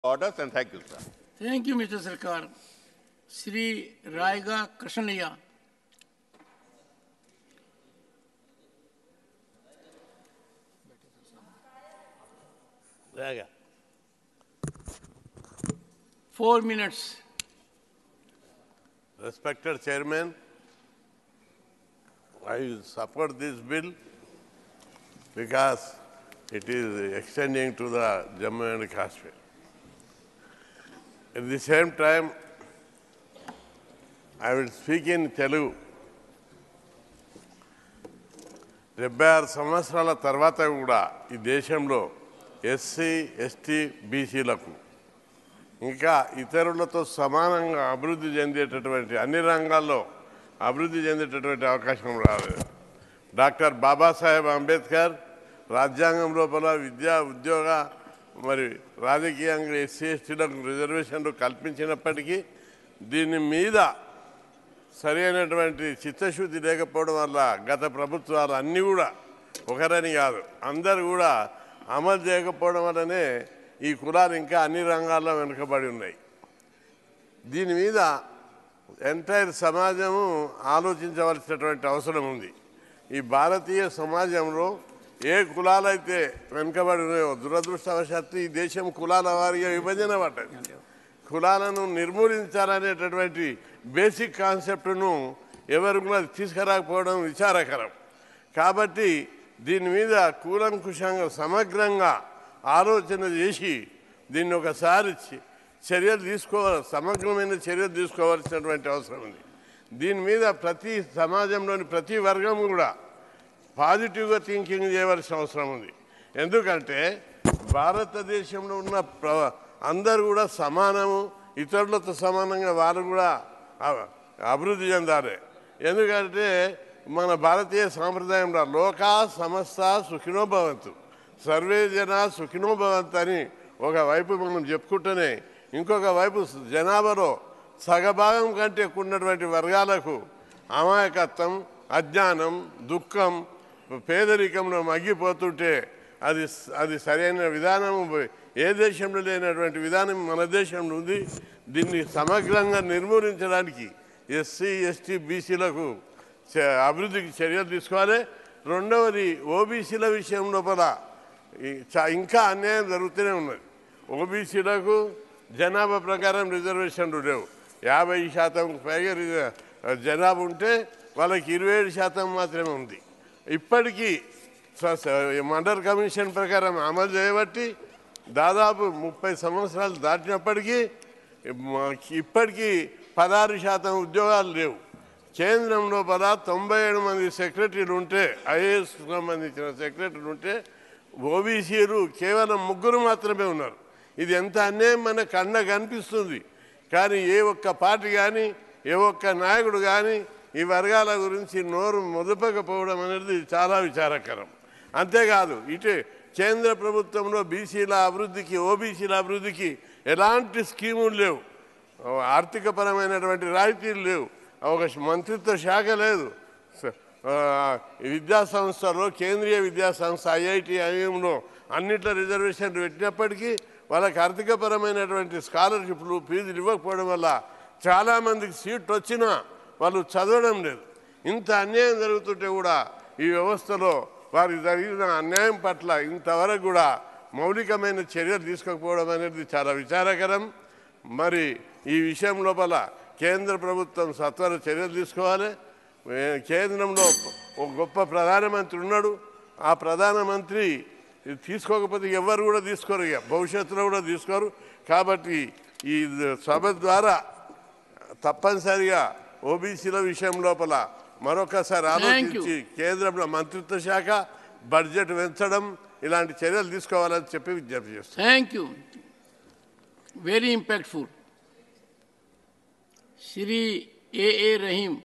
orders and thank you, sir. Thank you, Mr. Sarkar. Sri Raiga Krishnaiya. Raga. Four minutes. Respected Chairman, I support this bill because it is extending to the Jammu and Kashmir. At the same time, I will speak in Telugu. డెబ్బై ఆరు సంవత్సరాల తర్వాత కూడా ఈ దేశంలో SC ST బీసీలకు ఇంకా ఇతరులతో సమానంగా అభివృద్ధి చెందేటటువంటి అన్ని రంగాల్లో అభివృద్ధి చెందేటటువంటి అవకాశం రాలేదు డాక్టర్ బాబాసాహెబ్ అంబేద్కర్ రాజ్యాంగం లోపల విద్యా ఉద్యోగ మరి రాజకీయంగా ఎస్సీ ఎస్టీలకు రిజర్వేషన్లు కల్పించినప్పటికీ దీని మీద సరి అయినటువంటి చిత్తశుద్ధి లేకపోవడం వల్ల గత ప్రభుత్వాలు అన్నీ కూడా ఒకరని కాదు అందరు కూడా అమలు చేయకపోవడం వల్లనే ఈ కులాలు ఇంకా అన్ని రంగాల్లో వెనుకబడి ఉన్నాయి దీని మీద ఎంటైర్ సమాజము ఆలోచించవలసినటువంటి అవసరం ఉంది ఈ భారతీయ సమాజంలో ఏ కులాలైతే వెనుకబడి ఉన్నాయో దురదృష్టవశాత్తు ఈ దేశం కులాల వారిగా విభజన పడ్డది కులాలను నిర్మూలించాలనేటటువంటి బేసిక్ కాన్సెప్ట్ను ఎవరు కూడా తీసుకురాకపోవడం విచారకరం కాబట్టి దీని మీద కూలంకుషంగా సమగ్రంగా ఆలోచన చేసి దీన్ని ఒకసారి చ- చర్యలు తీసుకోవాలి సమగ్రమైన చర్యలు తీసుకోవాల్సినటువంటి అవసరం ఉంది దీని మీద ప్రతి సమాజంలోని ప్రతి వర్గం కూడా పాజిటివ్గా థింకింగ్ చేయవలసిన అవసరం ఉంది ఎందుకంటే భారతదేశంలో ఉన్న ప్ర అందరూ కూడా సమానము ఇతరులతో సమానంగా వారు కూడా అ- అభివృద్ధి చెందాలి ఎందుకంటే మన భారతీయ సాంప్రదాయంలో లోకా సమస్త సుఖినో భవంతు సర్వే జన సుఖినో భవంతు అని ఒకవైపు మనం చెప్పుకుంటూనే ఇంకొక వైపు జనాభాలో సగభాగం కంటే ఎక్కువ ఉన్నటువంటి వర్గాలకు అమాయకత్వం అజ్ఞానం దుఃఖం పేదరికంలో మగ్గిపోతుంటే అది అది సరైన విధానం ఏ దేశంలో లేనటువంటి విధానం మన దేశంలో ఉంది దీన్ని సమగ్రంగా నిర్మూలించడానికి ఎస్సీ ఎస్టీ బీసీలకు చ- అభివృద్ధికి చర్యలు తీసుకోవాలి రెండవది ఓబీసీల విషయం లోపల ఈ చ- ఇంకా అన్యాయం జరుగుతూనే ఉన్నది ఓబీసీలకు జనాభా ప్రకారం రిజర్వేషన్లు లేవు యాభై శాతం పైగా రిజ- జనాభా ఉంటే వాళ్ళకి ఇరవై ఏడు శాతం మాత్రమే ఉంది ఇప్పటికీ స- స- మండల్ కమిషన్ ప్రకారం అమలు చేయబట్టి దాదాపు ముప్పై సంవత్సరాలు దాటినప్పటికీ మ- ఇప్పటికీ పదహారు శాతం ఉద్యోగాలు లేవు కేంద్రం లోపల తొంభై ఏడు మంది సెక్రటరీలు ఉంటే ఐఏఎస్ సంబంధించిన సెక్రటరీలు ఉంటే ఓబీసీలు కేవలం ముగ్గురు మాత్రమే ఉన్నారు ఇది ఎంత అన్యాయం మన కన్న కనిపిస్తుంది కానీ ఏ ఒక్క పార్టీ కానీ ఏ ఒక్క నాయకుడు కానీ ఈ వర్గాల గురించి నోరు మొదపకపోవడం అనేది చాలా విచారకరం అంతేకాదు ఇటు కేంద్ర ప్రభుత్వంలో బీసీల అభివృద్ధికి ఓబీసీల అభివృద్ధికి ఎలాంటి స్కీములు లేవు ఆర్థికపరమైనటువంటి రాయితీలు లేవు ఒక మంత్రిత్వ శాఖ లేదు స- ఆ, విద్యా సంస్థలో కేంద్రీయ విద్యా సంస్థ ఐఐటి ఐఎంలో అన్నిట్లో రిజర్వేషన్లు పెట్టినప్పటికీ వాళ్ళకి ఆర్థికపరమైనటువంటి స్కాలర్షిప్లు ఫీజులు ఇవ్వకపోవడం వల్ల చాలామందికి సీట్లు వచ్చినా వాళ్ళు చదవడం లేదు ఇంత అన్యాయం జరుగుతుంటే కూడా ఈ వ్యవస్థలో వారికి జరిగిన అన్యాయం పట్ల ఇంతవరకు కూడా మౌలికమైన చర్యలు తీసుకోకపోవడం అనేది చాలా విచారకరం మరి ఈ విషయం లోపల కేంద్ర ప్రభుత్వం సత్వర చర్యలు తీసుకోవాలి ఏ- కేంద్రంలో ఒక గొప్ప ప్రధానమంత్రి ఉన్నాడు ఆ ప్రధానమంత్రి ఇది తీసుకోకపోతే ఎవరు కూడా తీసుకోరు ఇక భవిష్యత్తులో కూడా తీసుకోరు కాబట్టి ఈ సభ ద్వారా తప్పనిసరిగా ఓబీసీల విషయం లోపల మరొకసారి ఆలోచించి కేంద్రంలో మంత్రిత్వ శాఖ బడ్జెట్ పెంచడం ఇలాంటి చర్యలు తీసుకోవాలని చెప్పి విజ్ఞప్తి చేస్తాను Thank you. Very impactful. Shri A. A. Rahim.